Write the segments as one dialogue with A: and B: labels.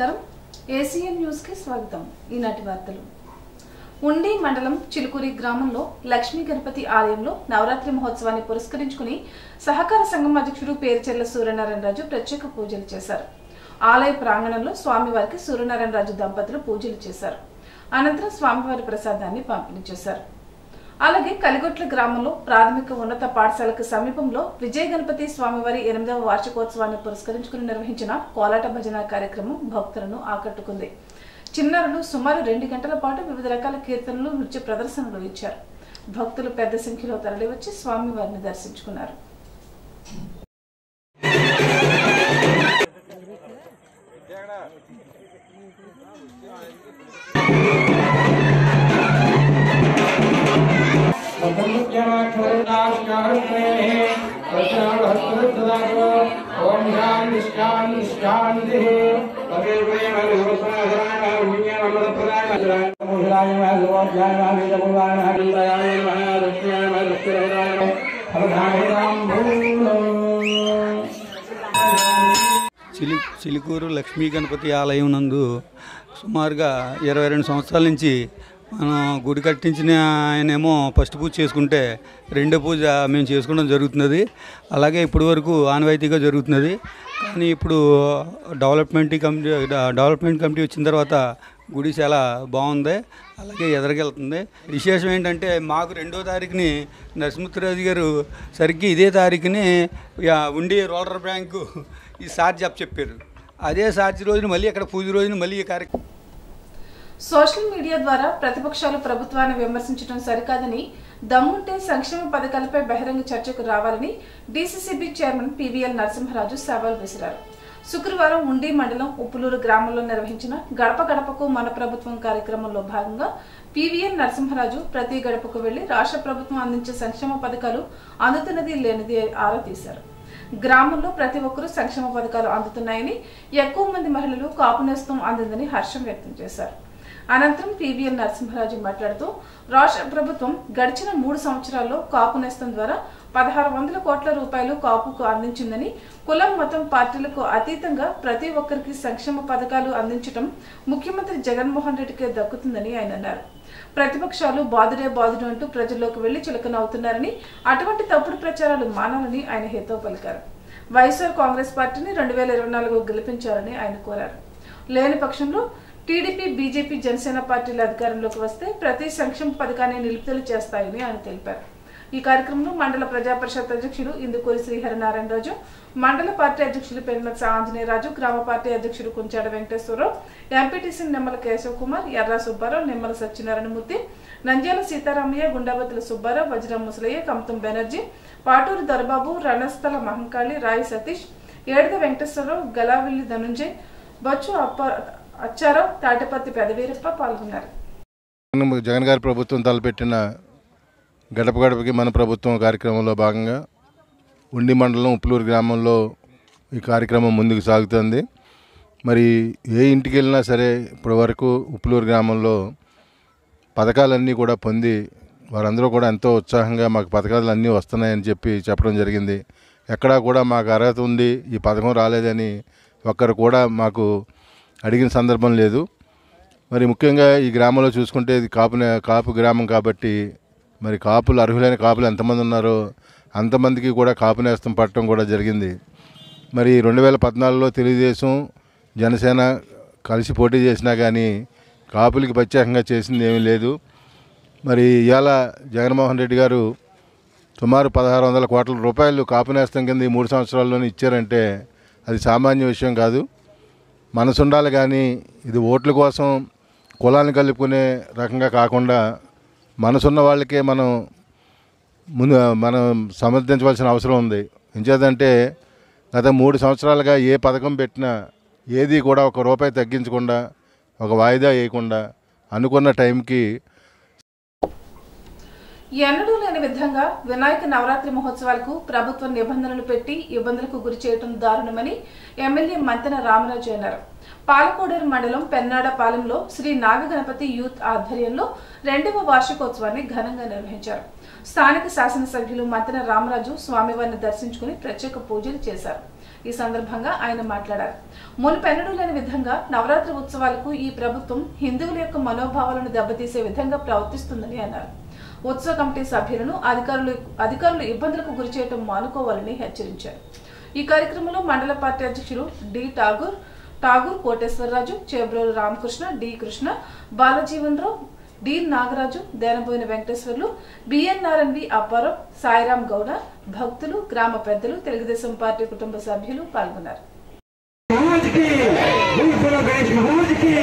A: నమస్కారం ACN news కి స్వాగతం ఈనాటి వార్తలు ఉండి మండలం చిలుకూరి గ్రామంలో లక్ష్మీ గణపతి ఆలయంలో నవరాత్రి మహోత్సవాన్ని పురస్కరించుకుని సహకార సంఘం అధ్యక్షుడు పేరుచెర్ల సూర్యనారాయణ రాజు ప్రత్యేక పూజలు చేశారు ఆలయ ప్రాంగణంలో స్వామివారికి సూర్యనారాయణ రాజు దంపతులు పూజలు చేశారు అనంతరం స్వామివారి ప్రసాదాన్ని పంపిణీ చేశారు అలాగే కలిగొట్ల గ్రామంలో ప్రాథమిక ఉన్నత పాఠశాలకు సమీపంలో విజయ గణపతి స్వామివారి ఎనిమిదవ వార్షికోత్సవాన్ని పురస్కరించుకుని నిర్వహించిన కోలాట భజన కార్యక్రమం భక్తులను ఆకట్టుకుంది చిన్నారులు సుమారు రెండు గంటల పాటు వివిధ రకాల కీర్తనలు నృత్య ప్రదర్శనలు ఇచ్చారు భక్తులు పెద్ద సంఖ్యలో తరలివచ్చి స్వామివారిని దర్శించుకున్నారు
B: ఓం శాంతి శాంతి శాంతి
C: చిలి చిలుకూరు లక్ష్మీ గణపతి ఆలయం నందు సుమారుగా ఇరవై రెండు సంవత్సరాల నుంచి మనం గుడి కట్టించిన ఆయనేమో ఫస్ట్ పూజ చేసుకుంటే రెండో పూజ మేము చేసుకోవడం జరుగుతున్నది అలాగే ఇప్పటి వరకు ఆనవాయితీగా జరుగుతున్నది కానీ ఇప్పుడు డెవలప్మెంట్ కమిటీ డెవలప్మెంట్ కమిటీ వచ్చిన తర్వాత గుడి చాలా బాగుంది అలాగే ఎదరకెళ్తుంది విశేషం ఏంటంటే మాకు రెండో తారీఖుని నరసింహరాజు గారు సరిగ్గా ఇదే తారీఖుని యా, ఉండి రోలర్ బ్యాంకు ఈ సార్జ్ అప్ చెప్పారు అదే సార్జ్ రోజున మళ్ళీ అక్కడ పూజ రోజున మళ్ళీ ఈ కార్యక్రమం
A: సోషల్ మీడియా ద్వారా ప్రతిపక్షాలు ప్రభుత్వాన్ని విమర్శించడం సరికాదని దమ్ముంటే సంక్షేమ పథకాలపై బహిరంగ చర్చకు రావాలని డీసీసీబీ చైర్మన్ పీవీఎల్ నరసింహరాజు సవాల్ విసిరారు శుక్రవారం ఉండి మండలం ఉప్పులూరు గ్రామంలో నిర్వహించిన గడప గడపకు మన ప్రభుత్వం కార్యక్రమంలో భాగంగా పీవీఎల్ నరసింహరాజు ప్రతి గడపకు వెళ్లి రాష్ట్ర ప్రభుత్వం అందించే సంక్షేమ పథకాలు అందుతున్నది లేనిది ఆరా తీశారు గ్రామంలో ప్రతి ఒక్కరూ సంక్షేమ పథకాలు అందుతున్నాయని ఎక్కువ మంది మహిళలు కాపు నేస్తం అందిందని హర్షం వ్యక్తం చేశారు అనంతరం పీవీఎల్ నరసింహరాజు మాట్లాడుతూ రాష్ట్ర ప్రభుత్వం గడిచిన మూడు సంవత్సరాల్లో కాపు నేస్తం ద్వారా పదహారు వందల కోట్ల రూపాయలు కాపుకు అందించిందని కులం మతం పార్టీలకు అతీతంగా ప్రతి ఒక్కరికి సంక్షేమ పథకాలు అందించడం ముఖ్యమంత్రి జగన్మోహన్ రెడ్డికే దక్కుతుందని ఆయన అన్నారు ప్రతిపక్షాలు బాదుడే బాదుడు అంటూ ప్రజల్లోకి వెళ్లి చిలకనవుతున్నారని అటువంటి తప్పుడు ప్రచారాలు మానాలని ఆయన హితవు పలికారు వైఎస్ఆర్ కాంగ్రెస్ పార్టీని రెండు వేల ఇరవై నాలుగు గెలిపించాలని ఆయన కోరారు లేని పక్షంలో టీడీపీ బీజేపీ జనసేన పార్టీలు అధికారంలోకి వస్తే ప్రతి సంక్షేమ పథకాన్ని నిలుపుదల చేస్తాయని ఆయన తెలిపారు ఈ కార్యక్రమంలో మండల ప్రజా పరిషత్ అధ్యక్షుడు ఇందుకూరి శ్రీహరినారాయణరాజు మండల పార్టీ అధ్యక్షులు పెన్మత్స ఆంజనేయరాజు గ్రామ పార్టీ అధ్యక్షుడు కుంచాడ వెంకటేశ్వరరావు ఎంపీటీసీ నిమ్మల కేశవ్ కుమార్ ఎర్రా సుబ్బారావు నిమ్మల సత్యనారాయణమూర్తి నంద్యాల సీతారామయ్య గుండాబతుల సుబ్బారావు వజ్రం ముసలయ్య కమతం బెనర్జీ పాటూరు దొరబాబు రణస్థల మహంకాళి రాయి సతీష్ ఏడుద వెంకటేశ్వరరావు గలావిల్లి ధనుంజయ్ బొచ్చు అప్ప అచ్చారావు తాటిపత్తి పెదవీరప్ప పాల్గొన్నారు
D: జగన్ గారి ప్రభుత్వం తలపెట్టిన గడప గడపకి మన ప్రభుత్వం కార్యక్రమంలో భాగంగా ఉండి మండలం ఉప్పులూరు గ్రామంలో ఈ కార్యక్రమం ముందుకు సాగుతుంది మరి ఏ ఇంటికి వెళ్ళినా సరే ఇప్పటి వరకు ఉప్పులూరు గ్రామంలో పథకాలన్నీ కూడా పొంది వారందరూ కూడా ఎంతో ఉత్సాహంగా మాకు పథకాలు అన్నీ వస్తున్నాయని చెప్పి చెప్పడం జరిగింది ఎక్కడా కూడా మాకు అర్హత ఉంది ఈ పథకం రాలేదని ఒక్కరు కూడా మాకు అడిగిన సందర్భం లేదు మరి ముఖ్యంగా ఈ గ్రామంలో చూసుకుంటే ఇది కాపు కాపు గ్రామం కాబట్టి మరి కాపులు అర్హులైన కాపులు ఎంతమంది ఉన్నారో అంతమందికి కూడా కాపు నేస్తం పట్టడం కూడా జరిగింది మరి రెండు వేల పద్నాలుగులో తెలుగుదేశం జనసేన కలిసి పోటీ చేసినా కానీ కాపులకి ప్రత్యేకంగా చేసింది ఏమీ లేదు మరి ఇవాళ జగన్మోహన్ రెడ్డి గారు సుమారు పదహారు వందల కోట్ల రూపాయలు కాపు నేస్తం కింద ఈ మూడు సంవత్సరాల్లోనే ఇచ్చారంటే అది సామాన్య విషయం కాదు మనసు ఉండాలి కానీ ఇది ఓట్ల కోసం కులాన్ని కలుపుకునే రకంగా కాకుండా మనసున్న వాళ్ళకే మనం ముందు మనం సమర్థించవలసిన అవసరం ఉంది ఎంచేదంటే గత మూడు సంవత్సరాలుగా ఏ పథకం పెట్టినా ఏది కూడా ఒక రూపాయి తగ్గించకుండా ఒక వాయిదా వేయకుండా అనుకున్న టైంకి
A: ఎన్నడూ లేని విధంగా వినాయక నవరాత్రి మహోత్సవాలకు ప్రభుత్వం నిబంధనలు పెట్టి ఇబ్బందులకు గురి చేయడం దారుణమని ఎమ్మెల్యే మంతెన రామరాజు అన్నారు పాలకోడేరు మండలం పెన్నాడపాలెంలో శ్రీ నాగగణపతి యూత్ ఆధ్వర్యంలో రెండవ వార్షికోత్సవాన్ని ఘనంగా నిర్వహించారు స్థానిక శాసనసభ్యులు మద్దన రామరాజు స్వామివారిని దర్శించుకుని ప్రత్యేక పూజలు చేశారు ఈ సందర్భంగా ఆయన మాట్లాడారు మునుపెన్నడూ లేని విధంగా నవరాత్రి ఉత్సవాలకు ఈ ప్రభుత్వం హిందువుల యొక్క మనోభావాలను దెబ్బతీసే విధంగా ప్రవర్తిస్తుందని అన్నారు ఉత్సవ కమిటీ సభ్యులను అధికారులు అధికారులు ఇబ్బందులకు గురి చేయడం మానుకోవాలని హెచ్చరించారు ఈ కార్యక్రమంలో మండల పార్టీ అధ్యక్షులు D Thakur Thakur Koteswararaju Chebrolu Ramakrishna D Krishna Balajeevan Rao D Nagaraju Denaboina Venkateswarlu BN నారాయణవి అప్పారావు సాయిరాం గౌడ భక్తులు గ్రామ పెద్దలు తెలుగుదేశం పార్టీ కుటుంబ సభ్యులు పాల్గొన్నారు
B: महाराज की बोल बोलो गणेश महाराज की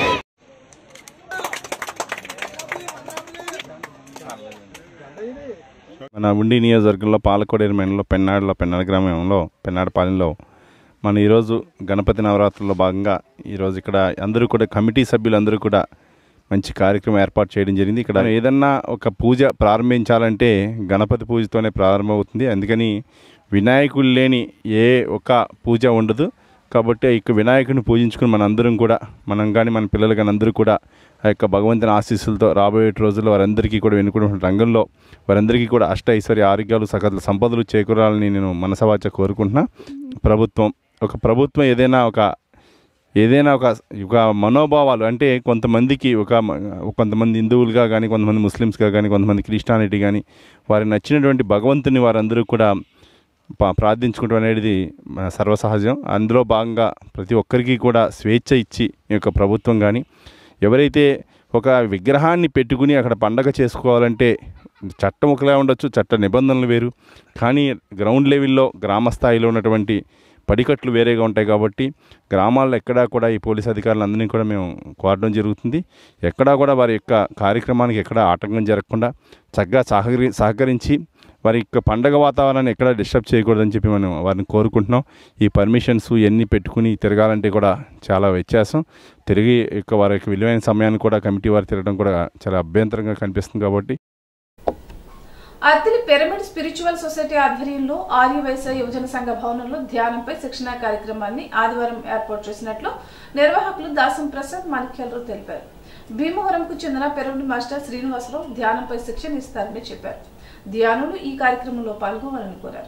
E: మన ఉండి నియోజకవర్గంలో పాలకోడేరు మండలంలో పెన్నాడులో పెన్నాడు గ్రామంలో పెన్నాడపాలెంలో మన ఈరోజు గణపతి నవరాత్రుల్లో భాగంగా ఈరోజు ఇక్కడ అందరూ కూడా కమిటీ సభ్యులందరూ కూడా మంచి కార్యక్రమం ఏర్పాటు చేయడం జరిగింది ఇక్కడ ఏదన్నా ఒక పూజ ప్రారంభించాలంటే గణపతి పూజతోనే ప్రారంభమవుతుంది అందుకని వినాయకుడు లేని ఏ ఒక్క పూజ ఉండదు కాబట్టి ఇక వినాయకుడిని పూజించుకుని మనందరం కూడా మనం కానీ మన పిల్లలు కానీ అందరూ కూడా ఆ యొక్క భగవంతుని ఆశీస్సులతో రాబోయే రోజుల్లో వారందరికీ కూడా వెనుకున్న రంగంలో వారందరికీ కూడా అష్ట ఐశ్వర్య ఆరోగ్యాలు సకల సంపదలు చేకూరాలని నేను మనసవాచ కోరుకుంటున్నా ప్రభుత్వం ఒక ప్రభుత్వం ఏదైనా ఒక ఏదైనా ఒక ఒక మనోభావాలు అంటే కొంతమందికి ఒక మ- కొంతమంది హిందువులుగా కానీ కొంతమంది ముస్లిమ్స్గా కానీ కొంతమంది క్రిస్టియానిటీ కానీ వారికి నచ్చినటువంటి భగవంతుని వారందరూ కూడా పా- ప్రార్థించుకోవడం అనేది మన సర్వసహజం అందులో భాగంగా ప్రతి ఒక్కరికి కూడా స్వేచ్ఛ ఇచ్చి ఈ యొక్క ప్రభుత్వం కానీ ఎవరైతే ఒక విగ్రహాన్ని పెట్టుకుని అక్కడ పండగ చేసుకోవాలంటే చట్టం ఒకలా ఉండొచ్చు చట్ట నిబంధనలు వేరు కానీ గ్రౌండ్ లెవెల్లో గ్రామ స్థాయిలో ఉన్నటువంటి పడికట్లు వేరేగా ఉంటాయి కాబట్టి గ్రామాల్లో ఎక్కడా కూడా ఈ పోలీస్ అధికారులందరినీ కూడా మేము కోరడం జరుగుతుంది ఎక్కడా కూడా వారి యొక్క కార్యక్రమానికి ఎక్కడా ఆటంకం జరగకుండా చక్కగా సహకరి సహకరించి వారి యొక్క పండగ వాతావరణాన్ని ఎక్కడా డిస్టర్బ్ చేయకూడదని చెప్పి మనం వారిని కోరుకుంటున్నాం ఈ పర్మిషన్స్ ఇవన్నీ పెట్టుకుని తిరగాలంటే కూడా చాలా వ్యత్యాసం తిరిగి యొక్క వారి యొక్క విలువైన సమయాన్ని కూడా కమిటీ వారు తిరగడం కూడా చాలా అభ్యంతరంగా కనిపిస్తుంది కాబట్టి
A: అత్తిలి పిరమిడ్ స్పిరిచువల్ సొసైటీ ఆధ్వర్యంలో ఆర్యవైశ్య యువజన సంఘ భవనంలో ధ్యానంపై శిక్షణా కార్యక్రమాన్ని ఆదివారం ఏర్పాటు చేసినట్లు నిర్వాహకులు దాసం ప్రసాద్ మాణిక్యాలరావు తెలిపారు భీమవరంకు చెందిన పిరమిడ్ మాస్టర్ శ్రీనివాసరావు ధ్యానంపై శిక్షణ ఇస్తారని చెప్పారు ధ్యానులు ఈ కార్యక్రమంలో పాల్గొవాలని కోరారు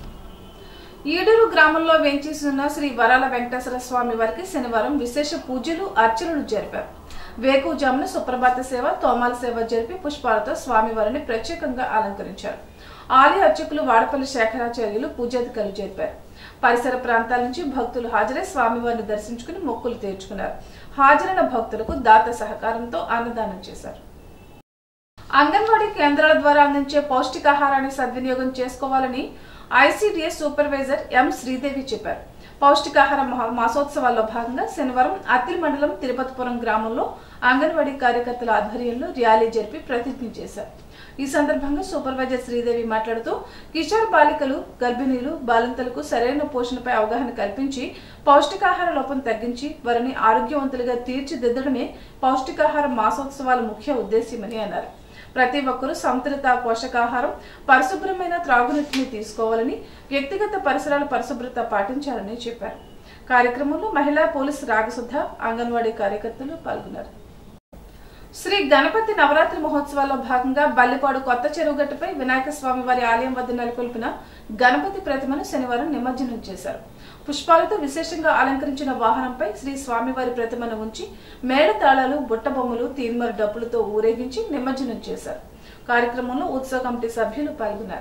A: ఈడూరు గ్రామంలో వేంచేసి ఉన్న శ్రీ వరాల వెంకటేశ్వర స్వామి వారికి శనివారం విశేష పూజలు అర్చనలు జరిపారు వేకువజామున సుప్రభాత సేవ తోమాల సేవ జరిపి పుష్పాలతో స్వామివారిని ప్రత్యేకంగా అలంకరించారు ఆలయ అర్చకులు వాడపల్లి శేఖరాచార్యులు పూజాధికారులు జరిపారు పరిసర ప్రాంతాల నుంచి భక్తులు హాజరై స్వామివారిని దర్శించుకుని మొక్కులు తీర్చుకున్నారు హాజరైన భక్తులకు దాత సహకారంతో అన్నదానం చేశారు అంగన్వాడీ కేంద్రాల ద్వారా అందించే పౌష్టికాహారాన్ని సద్వినియోగం చేసుకోవాలని ఐసీడీఎస్ సూపర్వైజర్ ఎం శ్రీదేవి చెప్పారు పౌష్టికాహార మహా- మాసోత్సవాల్లో భాగంగా శనివారం అత్తిలి మండలం తిరుపతిపురం గ్రామంలో అంగన్వాడీ కార్యకర్తల ఆధ్వర్యంలో ర్యాలీ జరిపి ప్రతిజ్ఞ చేశారు ఈ సందర్భంగా సూపర్వైజర్ శ్రీదేవి మాట్లాడుతూ కిషోర్ బాలికలు గర్భిణీలు బాలింతలకు సరైన పోషణపై అవగాహన కల్పించి పౌష్టికాహార లోపం తగ్గించి వారిని ఆరోగ్యవంతులుగా తీర్చిదిద్దడమే పౌష్టికాహార మాసోత్సవాల ముఖ్య ఉద్దేశ్యమని అన్నారు ప్రతి ఒక్కరూ సంతులిత పోషకాహారం పరిశుభ్రమైన త్రాగునీటిని తీసుకోవాలని వ్యక్తిగత పరిసరాల పరిశుభ్రత పాటించాలని చెప్పారు కార్యక్రమంలో మహిళా పోలీసు రాగసుద్ధ అంగన్వాడీ కార్యకర్తలు పాల్గొన్నారు శ్రీ గణపతి నవరాత్రి మహోత్సవాల్లో భాగంగా బల్లిపాడు కొత్త చెరువుగట్టుపై వినాయక స్వామి వారి ఆలయం వద్ద నెలకొల్పిన గణపతి ప్రతిమను శనివారం నిమజ్జనం చేశారు పుష్పాలతో విశేషంగా అలంకరించిన వాహనంపై శ్రీ స్వామివారి ప్రతిమను ఉంచి మేళ తాళాలు బుట్టబొమ్మలు తీన్మర డప్పులతో ఊరేగించి నిమజ్జనం చేశారు కార్యక్రమంలో ఉత్సవ కమిటీ సభ్యులు పాల్గొన్నారు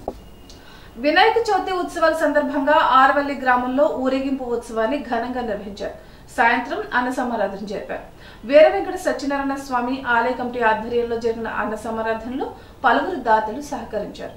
A: వినాయక చవితి ఉత్సవాల సందర్భంగా ఆరవల్లి గ్రామంలో ఊరేగింపు ఉత్సవాన్ని ఘనంగా నిర్వహించారు సాయంత్రం అన్న సమారాధన జరిపారు వీర వెంకట సత్యనారాయణ స్వామి ఆలయ కమిటీ ఆధ్వర్యంలో జరిగిన అన్న సమారాధనలో పలువురు దాతలు సహకరించారు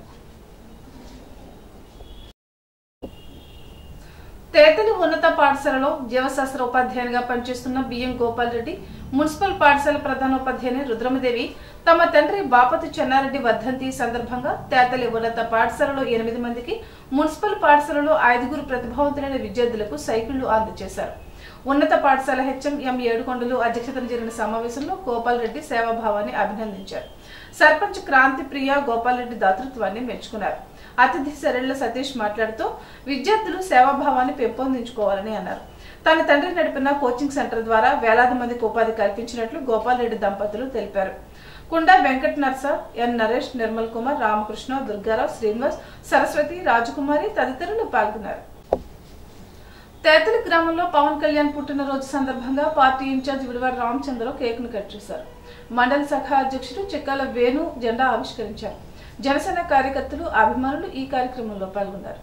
A: తేతలి ఉన్నత పాఠశాలలో జీవశాస్త్ర ఉపాధ్యాయునిగా పనిచేస్తున్న బిఎం గోపాల్ రెడ్డి మున్సిపల్ పాఠశాల ప్రధానోపాధ్యాయుని రుద్రమదేవి తమ తండ్రి బాపతి చెన్నారెడ్డి వర్ధంతి సందర్భంగా తేతలి ఉన్నత పాఠశాలలో ఎనిమిది మందికి మున్సిపల్ పాఠశాలలో ఐదుగురు ప్రతిభావంతులైన విద్యార్థులకు సైకిళ్లు అందజేశారు ఉన్నత పాఠశాల హెచ్ఎం ఎం ఏడుకొండలు అధ్యక్షతన జరిగిన సమావేశంలో గోపాల్ రెడ్డి సేవాభావాన్ని అభినందించారు సర్పంచ్ క్రాంతి ప్రియ గోపాల్ రెడ్డి దాతృత్వాన్ని మెచ్చుకున్నారు అతిథి శరణ్ల సతీష్ మాట్లాడుతూ విద్యార్థులు సేవాభావాన్ని పెంపొందించుకోవాలని అన్నారు తన తండ్రి నడిపిన కోచింగ్ సెంటర్ ద్వారా వేలాది మందికి ఉపాధి కల్పించినట్లు గోపాల్ రెడ్డి దంపతులు తెలిపారు కుండా వెంకట నర్స ఎన్ నరేష్ నిర్మల్ కుమార్ రామకృష్ణ దుర్గారావు శ్రీనివాస్ సరస్వతి రాజకుమారి తదితరులు పాల్గొన్నారు తేతలి గ్రామంలో పవన్ కళ్యాణ్ పుట్టినరోజు సందర్భంగా పార్టీ ఇన్ఛార్జ్ విడివాడ రామచంద్రరావు కేక్ను కట్ చేశారు మండల శాఖ అధ్యక్షుడు చిక్కాల వేణు జెండా ఆవిష్కరించారు జనసేన కార్యకర్తలు అభిమానులు ఈ కార్యక్రమంలో పాల్గొన్నారు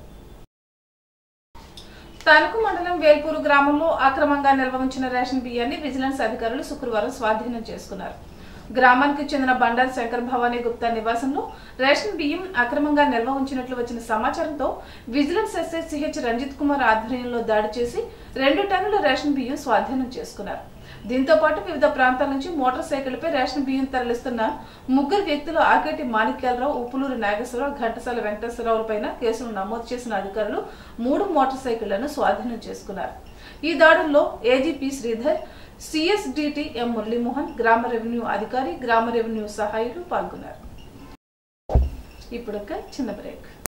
A: తణుకు మండలం వేల్పూరు గ్రామంలో అక్రమంగా నిల్వ ఉంచిన రేషన్ బియ్యాన్ని విజిలెన్స్ అధికారులు శుక్రవారం స్వాధీనం చేసుకున్నారు గ్రామానికి చెందిన బండారు శంకర్ భవానీ గుప్తా నివాసంలో రేషన్ బియ్యం అక్రమంగా నిల్వ ఉంచినట్లు వచ్చిన సమాచారంతో vigilance SI CH Ranjith Kumar ఆధ్వర్యంలో దాడి చేసి రెండు టన్నుల రేషన్ బియ్యం స్వాధీనం చేసుకున్నారు దీంతో పాటు వివిధ ప్రాంతాల నుంచి మోటార్ సైకిళ్లపై రేషన్ బియ్యం తరలిస్తున్న ముగ్గురు వ్యక్తులు ఆకేటి మాణిక్యాలరావు ఉప్పులూరు నాగేశ్వరరావు ఘంటసాల వెంకటేశ్వరరావు పైన కేసులు నమోదు చేసిన అధికారులు మూడు మోటార్ సైకిళ్లను స్వాధీనం చేసుకున్నారు ఈ దాడుల్లో AGP Sridhar CSDT M Muralimohan గ్రామ రెవెన్యూ అధికారి గ్రామ రెవెన్యూ సహాయులు పాల్గొన్నారు ఇప్పుడు ఒక చిన్న బ్రేక్